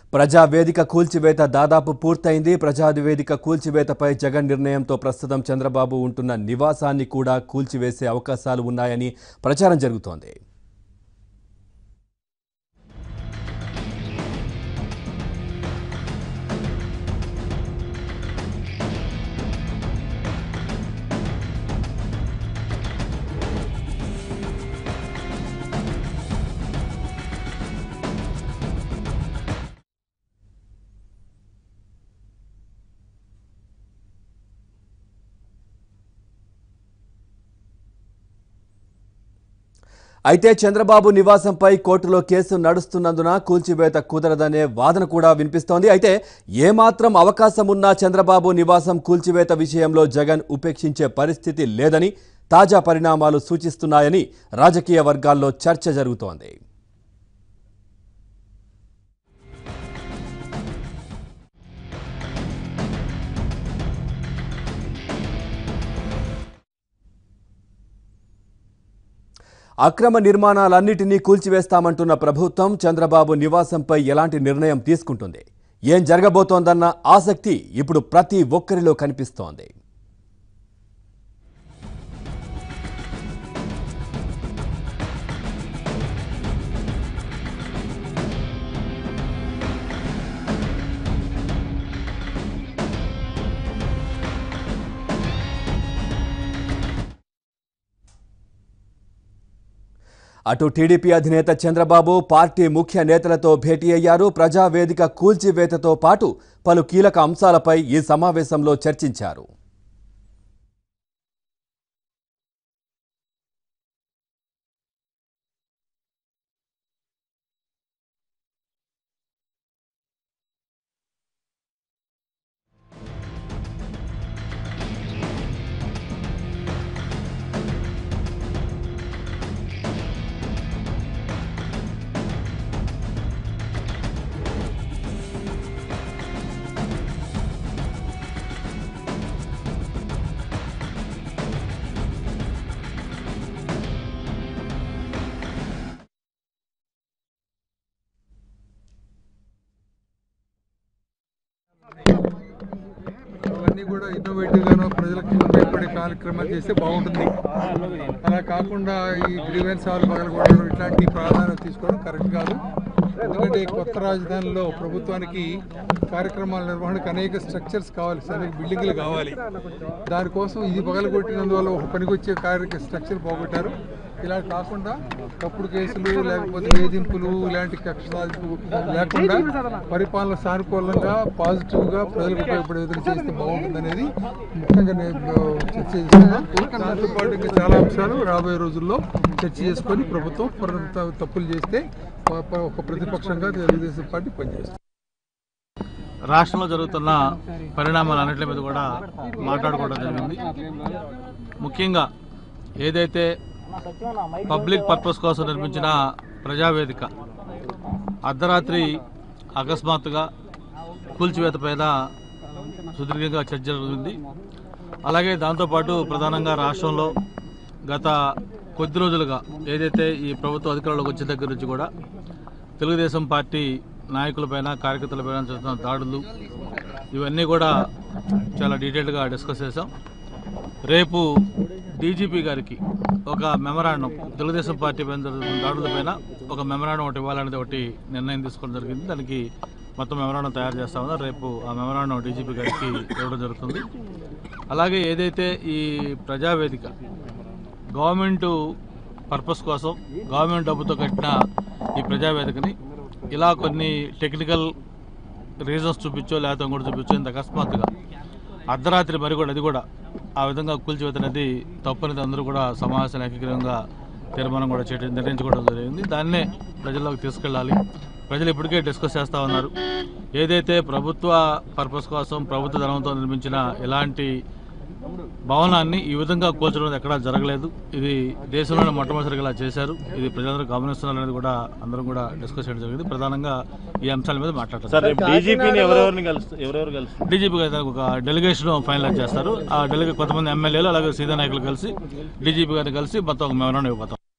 ప్రజావేదిక కూల్చివేత దాదాపు పూర్తయింది ప్రజావేదిక కూల్చివేతపై జగన్ నిర్ణయంతో ప్రస్తుతం చంద్రబాబు ఉంటున్న నివాసాన్ని కూడా కూల్చివేసే అవకాశాలు ఉన్నాయని ప్రచారం జరుగుతోంది అయితే చంద్రబాబు నివాసంపై కోర్టులో కేసు నడుస్తున్నందున కూల్చివేత కుదరదనే వాదన కూడా వినిపిస్తోంది అయితే ఏమాత్రం అవకాశం ఉన్నా చంద్రబాబు నివాసం కూల్చివేత విషయంలో జగన్ ఉపేక్షించే పరిస్థితి లేదని తాజా పరిణామాలు సూచిస్తున్నాయని రాజకీయ వర్గాల్లో చర్చ జరుగుతోంది అక్రమ నిర్మాణాలన్నిటినీ కూల్చివేస్తామంటున్న ప్రభుత్వం చంద్రబాబు నివాసంపై ఎలాంటి నిర్ణయం తీసుకుంటుంది ఏం జరగబోతోందన్న ఆసక్తి ఇప్పుడు ప్రతి ఒక్కరిలో కనిపిస్తోంది అటు టీడీపీ అధినేత చంద్రబాబు పార్టీ ముఖ్య నేతలతో భేటీ అయ్యారు ప్రజావేదిక కూల్చివేతతో పాటు పలు కీలక అంశాలపై ఈ సమావేశంలో చర్చించారు అవన్నీ కూడా ఇన్నోవేటివ్ గాను ప్రజలకు ఉపయోగపడే కార్యక్రమాలు చేస్తే బాగుంటుంది అలా కాకుండా ఈ గ్రీవెన్స్ హాల్ పగలగొట్టడం ఇట్లాంటి ప్రాధాన్యత తీసుకోవడం కరెక్ట్ కాదు ఎందుకంటే కొత్త రాజధానిలో ప్రభుత్వానికి కార్యక్రమాల నిర్వహణకు అనేక స్ట్రక్చర్స్ కావాలి అనేక బిల్డింగ్లు కావాలి దానికోసం ఇది పగలగొట్టినందువల్ల ఒక పనికొచ్చే కార్య స్ట్రక్చర్ పోగొట్టారు ఇలా కాకుండా తప్పుడు కేసులు లేకపోతే వేధింపులు ఇలాంటి కక్ష సాధింపు లేకుండా పరిపాలన సానుకూలంగా పాజిటివ్గా ప్రజలకు ఉపయోగపడే విధంగా చేస్తే బాగుంటుందనేది ముఖ్యంగా నేను చర్చ చేస్తున్నాను దాంతో పాటు ఇంకా చాలా అంశాలు రాబోయే రోజుల్లో చర్చ చేసుకొని ప్రభుత్వం పర- తప్పులు చేస్తే ప- ప- ఒక ప్రతిపక్షంగా తెలుగుదేశం పార్టీ పనిచేస్తుంది రాష్ట్రంలో జరుగుతున్న పరిణామాలన్నింటి మీద కూడా మాట్లాడుకోవడం జరిగింది ముఖ్యంగా ఏదైతే పబ్లిక్ పర్పస్ కోసం నిర్మించిన ప్రజావేదిక అర్ధరాత్రి అకస్మాత్తుగా కూల్చివేత పైన సుదీర్ఘంగా చర్చ జరుగుతుంది అలాగే దాంతోపాటు ప్రధానంగా రాష్ట్రంలో గత కొద్ది రోజులుగా ఏదైతే ఈ ప్రభుత్వ అధికారంలోకి వచ్చిన దగ్గర నుంచి కూడా తెలుగుదేశం పార్టీ నాయకులపైన కార్యకర్తలపైన జరుగుతున్న దాడులు ఇవన్నీ కూడా చాలా డీటెయిల్గా డిస్కస్ చేసాం రేపు డీజీపీ గారికి ఒక మెమరాండం తెలుగుదేశం పార్టీ పైన జరుగుతున్న దాడులపైన ఒక మెమరాండం ఒకటి ఇవ్వాలనేది ఒకటి నిర్ణయం తీసుకోవడం జరిగింది దానికి మొత్తం మెమరాండం తయారు చేస్తా ఉన్నారు రేపు ఆ మెమరాండం డీజీపీ గారికి ఇవ్వడం జరుగుతుంది అలాగే ఏదైతే ఈ ప్రజావేదిక గవర్నమెంట్ పర్పస్ కోసం గవర్నమెంట్ డబ్బుతో కట్టిన ఈ ప్రజావేదికని ఇలా కొన్ని టెక్నికల్ రీజన్స్ చూపించో లేకపోతే ఇంకోటి చూపించో ఇంత అకస్మాత్తుగా అర్ధరాత్రి మరి కూడా అది కూడా ఆ విధంగా కూల్చివేత అనేది తప్పనిది అందరూ కూడా సమావేశం ఏకగ్రీవంగా తీర్మానం కూడా చేయడం నిర్ణయించుకోవడం జరిగింది దాన్నే ప్రజల్లోకి తీసుకెళ్ళాలి ప్రజలు ఇప్పటికే డిస్కస్ చేస్తూ ఉన్నారు ఏదైతే ప్రభుత్వ పర్పస్ కోసం ప్రభుత్వ ధనంతో నిర్మించిన ఎలాంటి భవనాన్ని ఈ విధంగా కూల్చడం ఎక్కడా జరగలేదు ఇది దేశంలోనే మొట్టమొదటిసారిగా ఇలా చేశారు ఇది ప్రజలందరూ గమనిస్తున్నారు అనేది కూడా అందరం కూడా డిస్కస్ చేయడం జరిగింది ప్రధానంగా ఈ అంశాల మీద మాట్లాడతారు సార్ రేపు డీజీపీని ఎవరెవరిని కలుస్తారు ఎవరెవరు కలుస్తారు డీజీపీ గారికి ఒక డెలిగేషన్ ఫైనలైజ్ చేస్తారు ఆ డెలిగే కొంతమంది ఎమ్మెల్యేలు అలాగే సీనియర్ నాయకులు కలిసి డీజీపీ గారిని కలిసి మొత్తం ఒక మెమరాండం ఇవ్వబోతాం